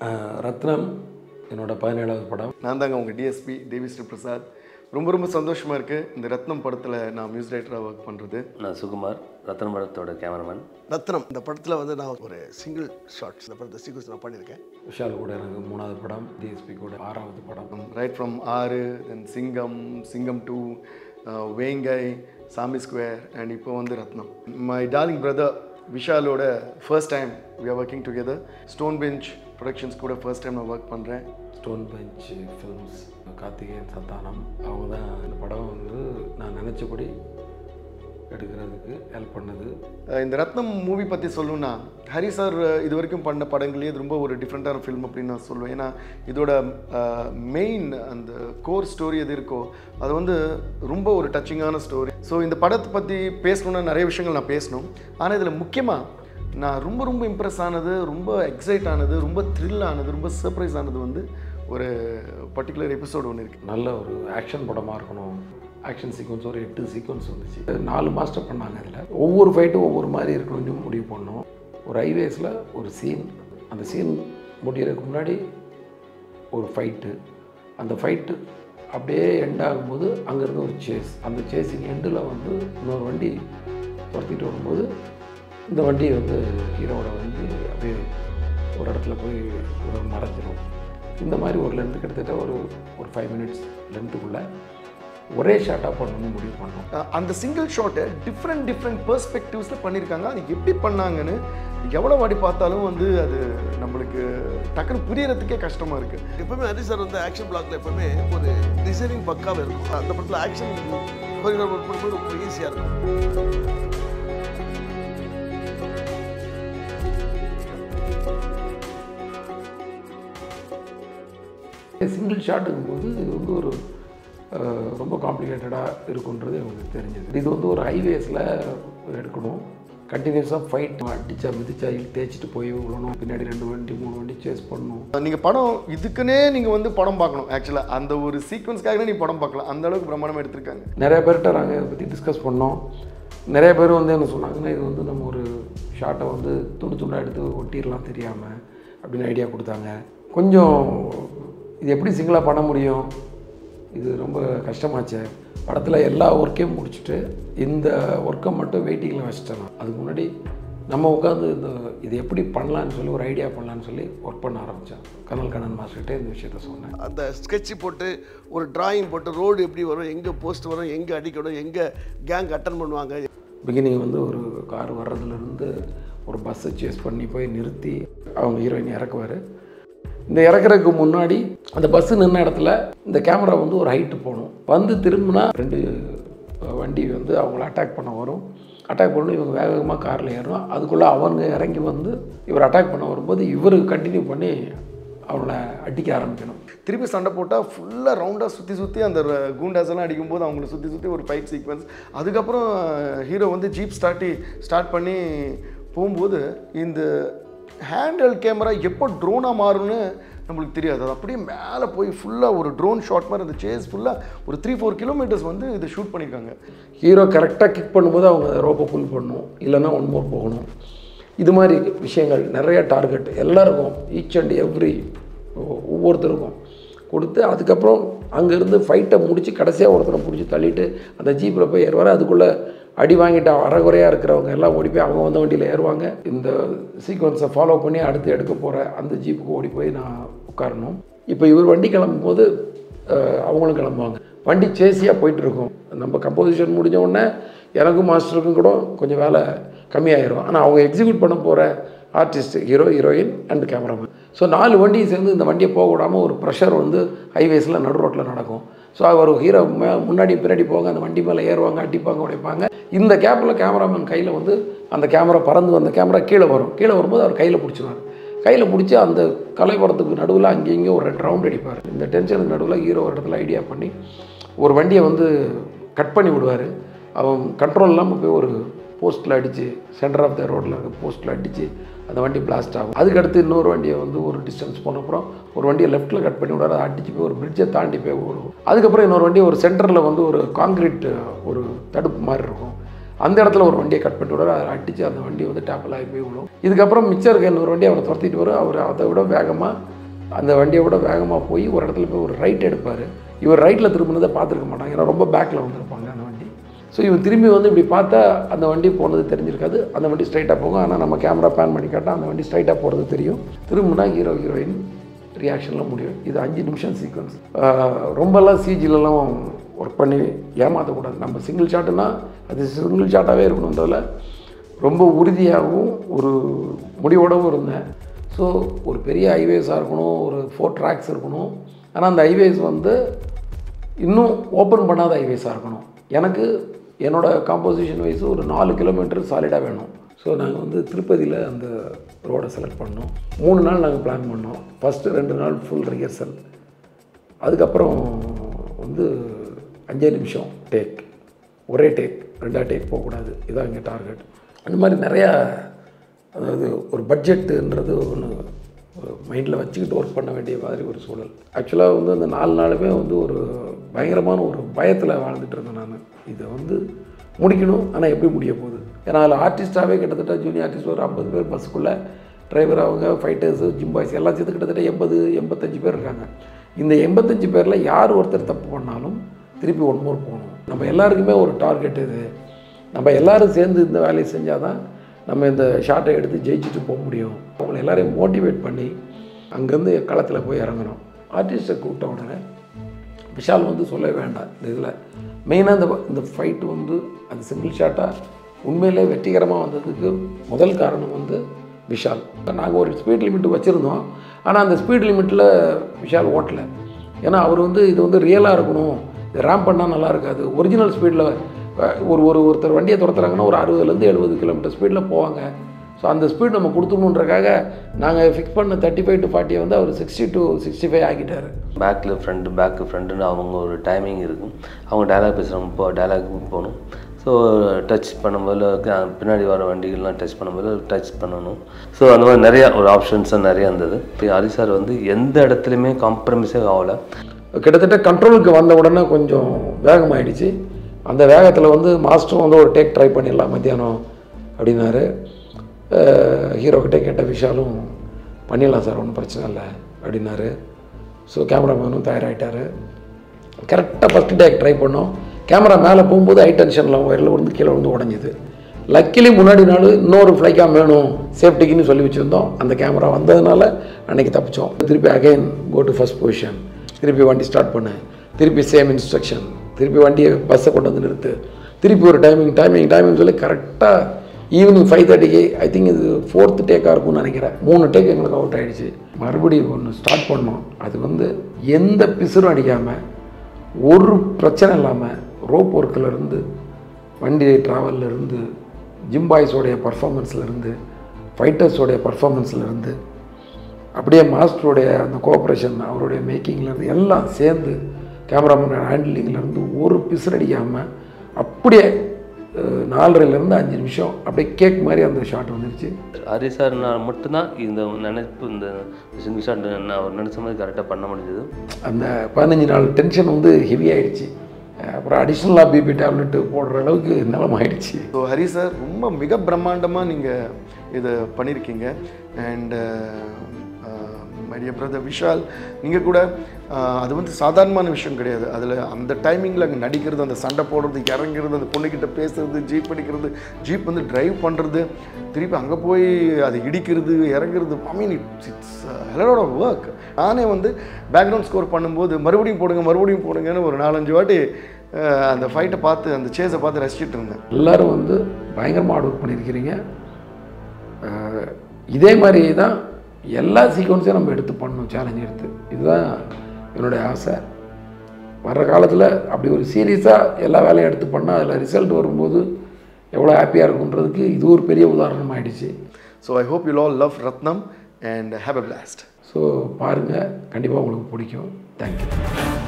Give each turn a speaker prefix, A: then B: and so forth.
A: அஹ், ரத்னம் என்னோட பதினேழாவது படம்
B: நான் தாங்க உங்கள் டிஎஸ்பி தேவி ஸ்ரீ பிரசாத் ரொம்ப ரொம்ப சந்தோஷமாக இருக்குது இந்த ரத்னம் படத்தில் நான் மியூசிக் டைரக்டராக ஒர்க் பண்ணுறது
C: நான் சுகுமார் ரத்தன் படத்தோட கேமராமேன்
D: ரத்னம் இந்த படத்தில் வந்து நான் ஒரு சிங்கிள் ஷார்ட்ஸ் இந்த படத்தை சீக்வன்ஸ் நான் பண்ணியிருக்கேன்
A: விஷால் கூட எனக்கு மூணாவது படம் டிஎஸ்பி கூட ஆறாவது படம்
B: ரைட் ஃப்ரம் ஆறு தென் சிங்கம் சிங்கம் டூ வேங்கை சாமி ஸ்கொயர் அண்ட் இப்போ வந்து ரத்னம் மை டார்லிங் பிரதர் விஷாலோட first time we are working together stone bench productions கூட ஃபர்ஸ்ட் டைம் நான் ஒர்க் பண்ணுறேன்
A: stone bench films Karthikeyan Santhanam அவங்க தான் இந்த படம் வந்து நான் நினச்சபடி எடுக்கிறதுக்கு ஹெல்ப் பண்ணது
B: அஹ் இந்த ரத்னம் மூவி பற்றி சொல்லணும்னா ஹரி சார் இது வரைக்கும் பண்ண படங்களே இது ரொம்ப ஒரு டிஃப்ரெண்ட்டான ஃபில்ம் அப்படின்னு நான் சொல்லுவேன் ஏன்னா இதோட மெயின் அந்த கோர் ஸ்டோரி எது இருக்கோ அது வந்து ரொம்ப ஒரு டச்சிங்கான ஸ்டோரி ஸோ இந்த படத்தை பற்றி பேசணுன்னா நிறைய விஷயங்கள் நான் பேசணும் ஆனால் இதில் முக்கியமாக நான் ரொம்ப ரொம்ப இம்ப்ரெஸ் ஆனது ரொம்ப எக்ஸைட் ஆனது ரொம்ப த்ரில் ஆனது ரொம்ப சர்ப்ரைஸ் ஆனது வந்து ஒரு பர்டிகுலர் எபிசோடு ஒன்று இருக்குது
A: நல்ல ஒரு ஆக்ஷன் படமாக இருக்கணும் ஆக்ஷன் சீக்வன்ஸ் ஒரு எட்டு சீக்வன்ஸ் வந்துச்சு நாலு மாஸ்டர் பண்ணாங்க அதில் ஒவ்வொரு ஃபைட்டும் ஒவ்வொரு மாதிரி இருக்கணும்னு முடிவு பண்ணோம் ஒரு ஹைவேஸில் ஒரு சீன் அந்த சீன் முடியறதுக்கு முன்னாடி ஒரு ஃபைட்டு அந்த ஃபைட்டு அப்படியே எண்ட் ஆகும்போது அங்கேருந்து ஒரு சேஸ் அந்த சேஸிங் எண்டில் வந்து இன்னொரு வண்டி துரத்திட்டு வரும்போது இந்த வண்டி வந்து ஹீரோவோட வண்டி அப்படியே ஒரு இடத்துல போய் ஒரு மறைஞ்சிரும் இந்த மாதிரி ஒரு லென்த்து கிட்டத்தட்ட ஒரு ஒரு ஃபைவ் மினிட்ஸ் லென்த்துக்குள்ளே ஒரே ஷார்ட்டாக பண்ணணும்னு முடிவு பண்ணோம்
B: அஹ் அந்த சிங்கிள் ஷாட்டை டிஃப்ரெண்ட் டிஃப்ரெண்ட் பெர்ஸ்பெக்டிவ்ஸில் பண்ணியிருக்காங்க அது எப்படி பண்ணாங்கன்னு எவ்வளோ வாட்டி பார்த்தாலும் வந்து அது நம்மளுக்கு டக்குன்னு புரியறதுக்கே கஷ்டமாக இருக்குது
D: எப்பவுமே ஹரி சார் வந்து ஆக்ஷன் பிளாக்ல எப்பவுமே ஒரு டிசைனிங் பக்காவே இருக்கும் அந்த படத்தில் ஆக்ஷன் ஒர்க் பண்ணும்போது ரொம்ப ஈஸியாக இருக்கும்
A: சிங்கிள் ஷாட்டுங்கும் போது இது வந்து ஒரு அஹ், ரொம்ப காம்ப்ளிகேட்டடாக இருக்குன்றது எனக்கு தெரிஞ்சது இது வந்து ஒரு ஹைவேஸில் எடுக்கணும் கண்டினியூஸாக ஃபைட் அடிச்சா மிதிச்சா இழு தேய்ச்சிட்டு போய் விழணும் பின்னாடி ரெண்டு வண்டி மூணு வண்டி சேஸ் பண்ணணும்
B: நீங்கள் படம் இதுக்குன்னே நீங்கள் வந்து படம் பார்க்கணும் ஆக்சுவலாக அந்த ஒரு சீக்வன்ஸ்க்காக நீ படம் பார்க்கலாம் அந்த அளவுக்கு பிரமாண்டமாக எடுத்திருக்காங்க
A: நிறைய பேர்கிட்ட நாங்கள் இதை பற்றி டிஸ்கஸ் பண்ணோம் நிறைய பேர் வந்து என்ன சொன்னாங்கன்னா இது வந்து நம்ம ஒரு ஷார்ட்டை வந்து துண்டு துண்டாக எடுத்து ஒட்டிடலாம் தெரியாமல் அப்படின்னு ஐடியா கொடுத்தாங்க கொஞ்சம் இது எப்படி சிங்கிளாக பண்ண முடியும் இது ரொம்ப கஷ்டமாச்சே படத்தில் எல்லா ஒர்க்கையும் முடிச்சுட்டு இந்த ஒர்க்கை மட்டும் வெயிட்டிங்கில் வச்சுட்டேன் நான். அதுக்கு முன்னாடி நம்ம உட்காந்து இந்த இது எப்படி பண்ணலான்னு சொல்லி ஒரு ஐடியா பண்ணலான்னு சொல்லி ஒர்க் பண்ண ஆரம்பித்தேன் கனல் கண்ணன் மாஸ்டர்கிட்ட இந்த விஷயத்த சொன்னேன்
D: அந்த ஸ்கெட்ச் போட்டு ஒரு டிராயிங் போட்டு ரோடு எப்படி வரும் எங்கே போஸ்ட் வரும் எங்கே அடிக்கணும் எங்கே கேங் அட்டன் பண்ணுவாங்க
A: பிகினிங் வந்து ஒரு கார் வர்றதுலேருந்து ஒரு பஸ்ஸை சேஸ் பண்ணி போய் நிறுத்தி அவங்க ஹீரோயின் இறக்குவார் இந்த இறக்குறதுக்கு முன்னாடி அந்த பஸ்ஸு நின்ன இடத்துல இந்த கேமரா வந்து ஒரு ஹைட்டு போகணும் வந்து திரும்பினா ரெண்டு வண்டி வந்து அவங்கள அட்டாக் பண்ண வரும் அட்டாக் பண்ணி இவங்க வேக வேகமாக காரில் ஏறணும் அதுக்குள்ளே அவங்க இறங்கி வந்து இவர் அட்டாக் பண்ண வரும்போது இவர் கண்டினியூ பண்ணி அவங்கள அடிக்க ஆரம்பிக்கணும்
B: திருப்பி சண்டை போட்டால் ஃபுல்லாக ரவுண்டாக சுற்றி சுற்றி அந்த கூண்டாஸ் எல்லாம் அடிக்கும்போது அவங்கள சுற்றி சுற்றி ஒரு ஃபைட் சீக்வன்ஸ் அதுக்கப்புறம் ஹீரோ வந்து ஜீப் ஸ்டார்ட்டி ஸ்டார்ட் பண்ணி போகும்போது இந்த ஹேண்டல் கேமரா எப்போ ட்ரோனாக மாறும்னு நம்மளுக்கு தெரியாது அது அப்படியே மேலே போய் ஃபுல்லாக ஒரு ட்ரோன் ஷாட் மாதிரி அந்த சேஸ் ஃபுல்லாக ஒரு த்ரீ ஃபோர் கிலோமீட்டர்ஸ் வந்து இதை ஷூட் பண்ணியிருக்காங்க
A: ஹீரோ கரெக்டாக கிக் பண்ணும்போது அவங்க ரோப்பை புல் பண்ணணும் இல்லைன்னா ஒன் மோர் போகணும் இது மாதிரி விஷயங்கள் நிறைய டார்கெட் எல்லாருக்கும் ஈச் அண்ட் எவ்ரி ஒவ்வொருத்தருக்கும் கொடுத்து அதுக்கப்புறம் அங்கேருந்து ஃபைட்டை முடித்து கடைசியாக ஒருத்தரை பிடிச்சி தள்ளிட்டு அந்த ஜீப்பில் போய் ஏறுவார் அதுக்குள்ளே அடி வாங்கிட்டு அறகுறையாக இருக்கிறவங்க எல்லாம் ஓடி போய் அவங்க வந்த வண்டியில் ஏறுவாங்க இந்த சீக்வன்ஸை ஃபாலோ பண்ணி அடுத்து எடுக்க போகிற அந்த ஜீப்புக்கு ஓடி போய் நான் உட்காரணும் இப்போ இவர் வண்டி கிளம்பும்போது அஹ், அவங்களும் கிளம்புவாங்க வண்டி சேஸியாக போயிட்டு இருக்கும் நம்ம கம்போசிஷன் முடிஞ்ச உடனே எனக்கும் மாஸ்டருக்கும் கூட கொஞ்சம் வேலை கம்மியாயிரும் ஆனால் அவங்க எக்ஸிக்யூட் பண்ண போகிற artist hero heroine and cameraman so நாலு வண்டியை சேர்ந்து இந்த வண்டியை போக விடாமல் ஒரு ப்ரெஷர் வந்து ஹைவேஸில் நடு ரோட்டில் நடக்கும் ஸோ அவர் ஹீரோ மே- முன்னாடி பின்னாடி போங்க அந்த வண்டி மேலே ஏறுவாங்க அடிப்பாங்க உடைப்பாங்க இந்த கேப்பில் கேமராமேன் கையில் வந்து அந்த கேமரா பறந்து வந்த கேமரா கீழே வரும் கீழே வரும்போது அவர் கையில் பிடிச்சிருவார் கையில் பிடிச்சி அந்த கலைபுரத்துக்கு நடுவில் அங்கேயும் இங்கேயும் ஒரு ரெண்டு ரவுண்ட் அடிப்பார் இந்த டென்ஷனுக்கு நடுவில் ஹீரோ ஒரு இடத்துல ஐடியா பண்ணி ஒரு வண்டியை வந்து கட் பண்ணி விடுவார் அவன் கண்ட்ரோல் இல்லாமல் போய் ஒரு போஸ்ட்டில் அடித்து சென்டர் ஆஃப் த ரோட்டில் இருக்க போஸ்ட்டில் அடித்து அந்த வண்டி பிளாஸ்ட் ஆகும் அதுக்கடுத்து இன்னொரு வண்டியை வந்து ஒரு டிஸ்டன்ஸ் போன அப்புறம் ஒரு வண்டியை லெஃப்ட்டில் கட் பண்ணி விடாரு அடிச்சு போய் ஒரு பிரிட்ஜை தாண்டி போய் விடும் அதுக்கப்புறம் இன்னொரு வண்டி ஒரு சென்டரில் வந்து ஒரு காங்கிரீட் ஒரு தடுப்பு மாதிரி இருக்கும் அந்த இடத்துல ஒரு வண்டியை கட் பண்ணி விடுவார் அதை அடித்து அந்த வண்டி வந்து டேப்பில் ஆகி போய் விடும் இதுக்கப்புறம் மிச்சம் இருக்க இன்னொரு வண்டி அவரை துரத்திட்டு வரும் அவர் அதை விட வேகமாக அந்த வண்டியை விட வேகமாக போய் ஒரு இடத்துல போய் ஒரு ரைட் எடுப்பார் இவர் ரைட்டில் திரும்பினதை பார்த்துருக்க மாட்டாங்க ஏன்னா ரொம்ப பேக்கில் வந்திருப்பாங்க அந்த வண்டி ஸோ இவன் திரும்பி வந்து இப்படி பார்த்தா அந்த வண்டி போனது தெரிஞ்சிருக்காது அந்த வண்டி ஸ்ட்ரைட்டாக போகும் ஆனால் நம்ம கேமரா பேன் பண்ணி காட்டால் அந்த வண்டி ஸ்ட்ரைட்டாக போகிறது தெரியும் திரும்பினா ஹீரோ ஹீரோயின் ரியாக்ஷன்லாம் முடியும் இது அஞ்சு நிமிஷம் சீக்வன்ஸ் ரொம்பலாம் சிஜிலலாம் ஒர்க் பண்ணி ஏமாற்றக்கூடாது நம்ம சிங்கிள் ஷாட்டுனா அது சிங்கிள் ஷாட்டாகவே இருக்கணுன்றதில் ரொம்ப உறுதியாகவும் ஒரு முடிவோடவும் இருந்தேன் ஸோ ஒரு பெரிய ஹைவேஸாக இருக்கணும் ஒரு ஃபோர் ட்ராக்ஸ் இருக்கணும் ஆனால் அந்த ஹைவேஸ் வந்து இன்னும் ஓப்பன் பண்ணாத ஹைவேஸாக இருக்கணும் எனக்கு என்னோடய காம்போசிஷன் வைஸ் ஒரு நாலு கிலோமீட்டர் சாலிடாக வேணும் ஸோ நாங்கள் வந்து திருப்பதியில் அந்த ரோடை செலக்ட் பண்ணோம் மூணு நாள் நாங்கள் பிளான் பண்ணோம் ஃபஸ்ட்டு ரெண்டு நாள் ஃபுல் ரிஹர்சல் அதுக்கப்புறம் வந்து அஞ்சே நிமிஷம் டேக் ஒரே டேக் ரெண்டா டேக் போகக்கூடாது இதான் இங்கே டார்கெட் அந்த மாதிரி நிறையா அதாவது ஒரு பட்ஜெட்டுன்றது ஒன்று மைண்டில் வச்சுக்கிட்டு ஒர்க் பண்ண வேண்டிய மாதிரி ஒரு சூழல் ஆக்சுவலாக வந்து அந்த நாலு நாளுமே வந்து ஒரு பயங்கரமான ஒரு பயத்தில் வாழ்ந்துட்டு இருந்தேன் நான் இதை வந்து முடிக்கணும் ஆனால் எப்படி முடிய போகுது ஏன்னா அதில் ஆர்டிஸ்ட்டாகவே கிட்டத்தட்ட ஜூனியர் ஆர்டிஸ்ட் ஒரு ஐம்பது பேர் பஸ்ஸுக்குள்ளே டிரைவர் அவங்க ஃபைட்டர்ஸு ஜிம் பாய்ஸ் எல்லாம் சேர்த்து கிட்டத்தட்ட எண்பது எண்பத்தஞ்சு பேர் இருக்காங்க இந்த எண்பத்தஞ்சு பேரில் யார் ஒருத்தர் தப்பு பண்ணாலும் திருப்பி ஒன் மோர் போகணும் நம்ம எல்லாருக்குமே ஒரு டார்கெட் இது நம்ம எல்லாரும் சேர்ந்து இந்த வேலையை செஞ்சால் தான் நம்ம இந்த ஷார்ட்டை எடுத்து ஜெயிச்சுட்டு போக முடியும் அவங்கள எல்லாரையும் மோட்டிவேட் பண்ணி அங்கேருந்து களத்தில் போய் இறங்கணும் ஆர்டிஸ்ட்டை கூப்பிட்ட உடனே விஷால் வந்து சொல்லவே வேண்டாம் இந்த இதில் மெயினாக இந்த இந்த ஃபைட்டு வந்து அது சிங்கிள் ஷாட்டாக உண்மையிலே வெற்றிகரமாக வந்ததுக்கு முதல் காரணம் வந்து விஷால் நாங்கள் ஒரு ஸ்பீட் லிமிட் வச்சுருந்தோம் ஆனால் அந்த ஸ்பீட் லிமிட்டில் விஷால் ஓட்டலை ஏன்னா அவர் வந்து இது வந்து ரியலாக இருக்கணும் இது ரேம் பண்ணால் நல்லா இருக்காது ஒரிஜினல் ஸ்பீடில் ஒரு ஒரு ஒருத்தர் வண்டியை துரத்துறாங்கன்னா ஒரு அறுபதுலேருந்து எழுபது கிலோமீட்டர் ஸ்பீடில் போவாங்க ஸோ அந்த ஸ்பீட் நம்ம கொடுத்துணுன்றக்காக நாங்கள் ஃபிக்ஸ் பண்ண தேர்ட்டி ஃபைவ் டு ஃபார்ட்டியை வந்து அவர் சிக்ஸ்டி டு சிக்ஸ்டி ஃபைவ் ஆக்கிட்டார்
C: பேக்கில் ஃப்ரண்ட் பேக்கு ஃப்ரண்ட்டுன்னு அவங்க ஒரு டைமிங் இருக்கும் அவங்க டயலாக் பேசுகிறவங்க இப்போ டயலாக் போகணும் ஸோ டச் பண்ணும்போது க- பின்னாடி வர வண்டிகள்லாம் டச் பண்ணும்போது டச் பண்ணணும் ஸோ அந்த மாதிரி நிறையா ஒரு ஆப்ஷன்ஸும் நிறையா இருந்தது ஹரி சார் வந்து எந்த இடத்துலையுமே காம்ப்ரமைஸே ஆகலை
A: கிட்டத்தட்ட கண்ட்ரோலுக்கு வந்த உடனே கொஞ்சம் வேகமாயிடுச்சு அந்த வேகத்தில் வந்து மாஸ்டரும் வந்து ஒரு டேக் ட்ரை பண்ணிடலாம் மத்தியானம் அப்படின்னாரு ஹீரோக்கிட்டே கேட்ட விஷாலும் பண்ணிடலாம் சார் ஒன்றும் பிரச்சனை இல்லை அப்படின்னாரு ஸோ கேமராமேனும் தயாராகிட்டார் கரெக்டாக ஃபஸ்ட்டு டேக் ட்ரை பண்ணோம் கேமரா மேலே போகும்போது ஹை டென்ஷனில் ஒயரில் விழுந்து கீழே விழுந்து உடஞ்சிது லக்கிலி முன்னாடி நாள் இன்னொரு ஃப்ளை கேம் வேணும் சேஃப்டிக்குன்னு சொல்லி வச்சுருந்தோம் அந்த கேமரா வந்ததுனால அன்றைக்கி தப்பிச்சோம் திருப்பி again go to first position திருப்பி வண்டி ஸ்டார்ட் பண்ணு திருப்பி சேம் இன்ஸ்ட்ரக்ஷன் திருப்பி வண்டியை பஸ்ஸை கொண்டு வந்து நிறுத்து திருப்பி ஒரு டைமிங் டைமிங் டைமிங் சொல்லி கரெக்டாக ஈவினிங் ஃபைவ் தேர்ட்டிக்கு ஐ திங்க் இது ஃபோர்த்து டேக்காக இருக்கும்னு நினைக்கிறேன் மூணு டேக் எங்களுக்கு அவுட் ஆகிடுச்சு மறுபடியும் ஒன்று ஸ்டார்ட் பண்ணோம் அது வந்து எந்த பிசுறும் அடிக்காமல் ஒரு பிரச்சனை இல்லாமல் ரோப் ஒர்க்கில் இருந்து வண்டி ட்ராவலில் இருந்து ஜிம் பாய்ஸோடைய பர்ஃபார்மன்ஸ்லேருந்து ஃபைட்டர்ஸோடைய பர்ஃபார்மன்ஸ்லேருந்து அப்படியே மாஸ்டருடைய அந்த கோஆப்ரேஷன் அவருடைய மேக்கிங்லேருந்து எல்லாம் சேர்ந்து கேமராமேன் ஹேண்ட்லிங்லேருந்து ஒரு பிசுறு அடிக்காமல் அப்படியே அஹ், நாலரைலேருந்து அஞ்சு நிமிஷம் அப்படியே கேக் மாதிரி அந்த ஷாட் வந்துருச்சு
C: ஹரி சார் நான் மட்டும்தான் இந்த நினைப்பு இந்த சிங்கிள் ஷாட் நான் அவர் நினச்ச மாதிரி கரெக்டாக பண்ண முடிஞ்சது
A: அந்த பதினஞ்சு நாள் டென்ஷன் வந்து ஹெவி ஆயிடுச்சு அப்புறம் அடிஷ்னலாக பிபி டேப்லெட்டு போடுற அளவுக்கு நிலம் ஆயிடுச்சு
B: ஸோ ஹரி சார் ரொம்ப மிக பிரம்மாண்டமாக நீங்கள் இதை பண்ணியிருக்கீங்க அண்ட் மைடிய பிரதர் விஷால் நீங்கள் கூட uh, அது வந்து சாதாரணமான விஷயம் கிடையாது அதில் அந்த டைமிங்கில் அங்கே நடிக்கிறது அந்த சண்டை போடுறது இறங்கிறது அந்த பொண்ணுக்கிட்ட பேசுறது ஜீப் அடிக்கிறது ஜீப் வந்து டிரைவ் பண்ணுறது திருப்பி அங்கே போய் அதை இடிக்கிறது இறங்குறது ஐ மீன் இட்ஸ் இட்ஸ் ஹெலோட ஒர்க் நானே வந்து பேக்ரவுண்ட் ஸ்கோர் பண்ணும்போது மறுபடியும் போடுங்க மறுபடியும் போடுங்கன்னு ஒரு நாலஞ்சு வாட்டி uh, அந்த ஃபைட்டை பார்த்து அந்த சேஸை பார்த்து ரசிச்சிட்டு இருந்தேன்
A: எல்லாரும் வந்து பயங்கரமாக ஹார்ட் ஒர்க் பண்ணியிருக்கிறீங்க அஹ், இதே மாதிரி தான் எல்லா சீக்வன்ஸையும் நம்ம எடுத்து பண்ணணும் சேலஞ்ச் எடுத்து இதுதான் என்னுடைய ஆசை வர்ற காலத்தில் அப்படி ஒரு சீரியஸாக எல்லா வேலையும் எடுத்து பண்ணால் அதில் ரிசல்ட் வரும்போது எவ்வளோ ஹாப்பியாக இருக்குன்றதுக்கு இது ஒரு பெரிய உதாரணம் ஆயிடுச்சு
B: so I hope you all love Rathnam and have a blast
A: so பாருங்கள் கண்டிப்பாக உங்களுக்கு பிடிக்கும் தேங்க்யூ